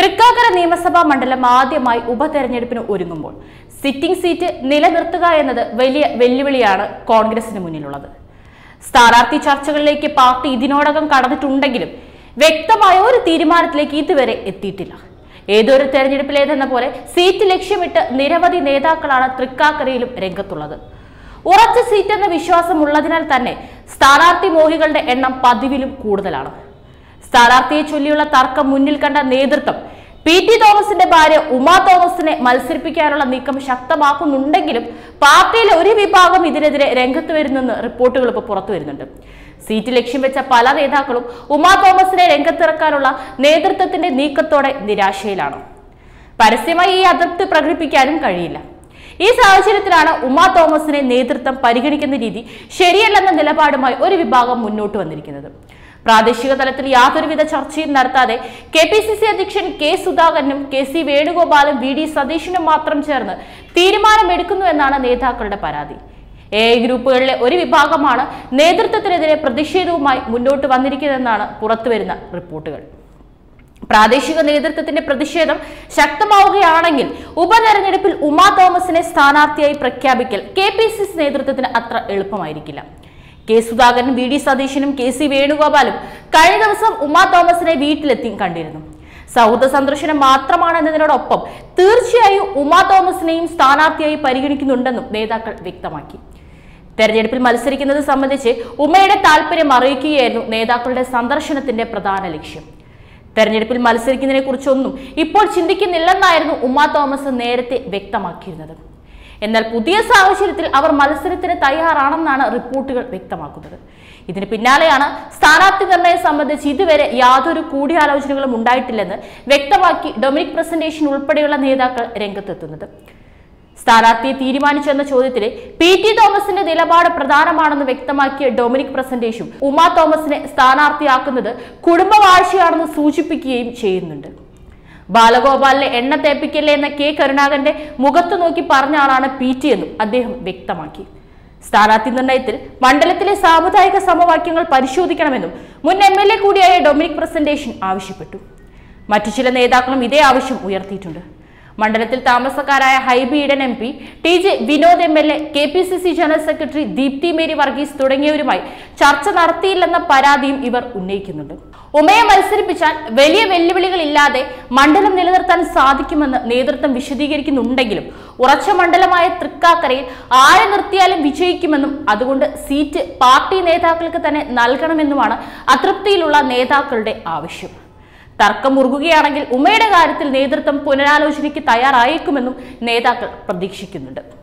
തൃക്കാക്കര നിയമസഭാ മണ്ഡലം ആദ്യമായി ഉപതെരഞ്ഞെടുപ്പിന് ഒരുങ്ങുമ്പോൾ സിറ്റിംഗ് സീറ്റ് നിലനിർത്തുക എന്നത് വലിയ വെല്ലുവിളിയാണ് കോൺഗ്രസിന് മുന്നിലുള്ളത് സ്ഥാനാർത്ഥി ചർച്ചകളിലേക്ക് പാർട്ടി ഇതിനോടകം കടന്നിട്ടുണ്ടെങ്കിലും വ്യക്തമായ ഒരു തീരുമാനത്തിലേക്ക് ഇതുവരെ എത്തിയിട്ടില്ല ഏതൊരു തെരഞ്ഞെടുപ്പിലേതെന്ന പോലെ സീറ്റ് ലക്ഷ്യമിട്ട് നിരവധി നേതാക്കളാണ് തൃക്കാക്കരയിലും രംഗത്തുള്ളത് ഉറച്ച സീറ്റ് എന്ന വിശ്വാസം ഉള്ളതിനാൽ തന്നെ സ്ഥാനാർത്ഥി മോഹികളുടെ എണ്ണം പതിവിലും കൂടുതലാണ് സ്ഥാനാർത്ഥിയെ ചൊല്ലിയുള്ള തർക്കം മുന്നിൽ കണ്ട നേതൃത്വം പി ടി തോമസിന്റെ ഭാര്യ ഉമാ തോമസിനെ മത്സരിപ്പിക്കാനുള്ള നീക്കം ശക്തമാക്കുന്നുണ്ടെങ്കിലും പാർട്ടിയിലെ ഒരു വിഭാഗം ഇതിനെതിരെ രംഗത്ത് വരുന്നെന്ന് റിപ്പോർട്ടുകൾ ഇപ്പോൾ പുറത്തു വരുന്നുണ്ട് സീറ്റ് ലക്ഷ്യം വെച്ച പല നേതാക്കളും ഉമാ തോമസിനെ രംഗത്തിറക്കാനുള്ള നേതൃത്വത്തിന്റെ നീക്കത്തോടെ നിരാശയിലാണ് പരസ്യമായി ഈ അതൃപ്തി പ്രകടിപ്പിക്കാനും കഴിയില്ല ഈ സാഹചര്യത്തിലാണ് ഉമാ തോമസിനെ നേതൃത്വം പരിഗണിക്കുന്ന രീതി ശരിയല്ലെന്ന നിലപാടുമായി ഒരു വിഭാഗം മുന്നോട്ട് വന്നിരിക്കുന്നത് പ്രാദേശിക തലത്തിൽ യാതൊരുവിധ ചർച്ചയും നടത്താതെ കെ പി സി സി അധ്യക്ഷൻ കെ സുധാകരനും കെ സി വേണുഗോപാലും വി ഡി സതീശനും മാത്രം ചേർന്ന് തീരുമാനമെടുക്കുന്നു എന്നാണ് നേതാക്കളുടെ പരാതി എ ഐ ഗ്രൂപ്പുകളിലെ ഒരു വിഭാഗമാണ് നേതൃത്വത്തിനെതിരെ പ്രതിഷേധവുമായി മുന്നോട്ട് വന്നിരിക്കുന്നതെന്നാണ് പുറത്തുവരുന്ന റിപ്പോർട്ടുകൾ പ്രാദേശിക നേതൃത്വത്തിന്റെ പ്രതിഷേധം ശക്തമാവുകയാണെങ്കിൽ ഉപതെരഞ്ഞെടുപ്പിൽ ഉമാ തോമസിനെ സ്ഥാനാർത്ഥിയായി പ്രഖ്യാപിക്കൽ കെ പി സി സി നേതൃത്വത്തിന് അത്ര എളുപ്പമായിരിക്കില്ല കെ സുധാകരനും വി ഡി സതീശനും കെ സി വേണുഗോപാലും കഴിഞ്ഞ ദിവസം ഉമാ തോമസിനെ വീട്ടിലെത്തി കണ്ടിരുന്നു സൗഹൃദ സന്ദർശനം മാത്രമാണ് എന്നതിനോടൊപ്പം തീർച്ചയായും ഉമാ തോമസിനെയും സ്ഥാനാർത്ഥിയായി പരിഗണിക്കുന്നുണ്ടെന്നും നേതാക്കൾ വ്യക്തമാക്കി തെരഞ്ഞെടുപ്പിൽ മത്സരിക്കുന്നത് സംബന്ധിച്ച് ഉമ്മയുടെ താല്പര്യം അറിയിക്കുകയായിരുന്നു നേതാക്കളുടെ സന്ദർശനത്തിന്റെ പ്രധാന ലക്ഷ്യം തെരഞ്ഞെടുപ്പിൽ മത്സരിക്കുന്നതിനെ കുറിച്ചൊന്നും ഇപ്പോൾ ചിന്തിക്കുന്നില്ലെന്നായിരുന്നു ഉമ്മ തോമസ് നേരത്തെ വ്യക്തമാക്കിയിരുന്നത് എന്നാൽ പുതിയ സാഹചര്യത്തിൽ അവർ മത്സരത്തിന് തയ്യാറാണെന്നാണ് റിപ്പോർട്ടുകൾ വ്യക്തമാക്കുന്നത് ഇതിന് പിന്നാലെയാണ് സ്ഥാനാർത്ഥി നിർണയം സംബന്ധിച്ച് ഇതുവരെ യാതൊരു കൂടിയാലോചനകളും ഉണ്ടായിട്ടില്ലെന്ന് വ്യക്തമാക്കി ഡൊമിനിക് പ്രസന്റേഷൻ ഉൾപ്പെടെയുള്ള നേതാക്കൾ രംഗത്തെത്തുന്നത് സ്ഥാനാർത്ഥിയെ തീരുമാനിച്ചെന്ന ചോദ്യത്തിന് പി ടി തോമസിന്റെ നിലപാട് പ്രധാനമാണെന്ന് വ്യക്തമാക്കിയ ഡൊമിനിക് പ്രസന്റേഷും ഉമാ തോമസിനെ സ്ഥാനാർത്ഥിയാക്കുന്നത് കുടുംബവാഴ്ചയാണെന്ന് സൂചിപ്പിക്കുകയും ചെയ്യുന്നുണ്ട് ബാലഗോപാലിനെ എണ്ണ തേപ്പിക്കല്ലേ എന്ന കെ കരുണാകരന്റെ മുഖത്ത് നോക്കി പറഞ്ഞ ആളാണ് പി ടി എന്നും അദ്ദേഹം വ്യക്തമാക്കി സ്ഥാനാർത്ഥി നിർണയത്തിൽ മണ്ഡലത്തിലെ സാമുദായിക സമവാക്യങ്ങൾ പരിശോധിക്കണമെന്നും മുൻ എം എൽ എ കൂടിയായ ഡൊമിനിക് പ്രസന്റേഷൻ ആവശ്യപ്പെട്ടു മറ്റു ചില നേതാക്കളും ഇതേ ആവശ്യം ഉയർത്തിയിട്ടുണ്ട് മണ്ഡലത്തിൽ താമസക്കാരായ Hibi Eden M P T J Vinod M L A K P C C general secretary Deepthi Mary Varghese തുടങ്ങിയവരുമായി ചർച്ച നടത്തിയില്ലെന്ന പരാതിയും ഇവർ ഉന്നയിക്കുന്നുണ്ട് ഉമയെ മത്സരിപ്പിച്ചാൽ വലിയ വെല്ലുവിളികളില്ലാതെ മണ്ഡലം നിലനിർത്താൻ സാധിക്കുമെന്ന് നേതൃത്വം വിശദീകരിക്കുന്നുണ്ടെങ്കിലും ഉറച്ച മണ്ഡലമായ തൃക്കാക്കരയിൽ ആരെ നിർത്തിയാലും വിജയിക്കുമെന്നും അതുകൊണ്ട് സീറ്റ് പാർട്ടി നേതാക്കൾക്ക് തന്നെ നൽകണമെന്നുമാണ് അതൃപ്തിയിലുള്ള നേതാക്കളുടെ ആവശ്യം തർക്കം മുറുകുകയാണെങ്കിൽ ഉമ്മയുടെ കാര്യത്തിൽ നേതൃത്വം പുനരാലോചനയ്ക്ക് തയ്യാറായേക്കുമെന്നും നേതാക്കൾ പ്രതീക്ഷിക്കുന്നുണ്ട്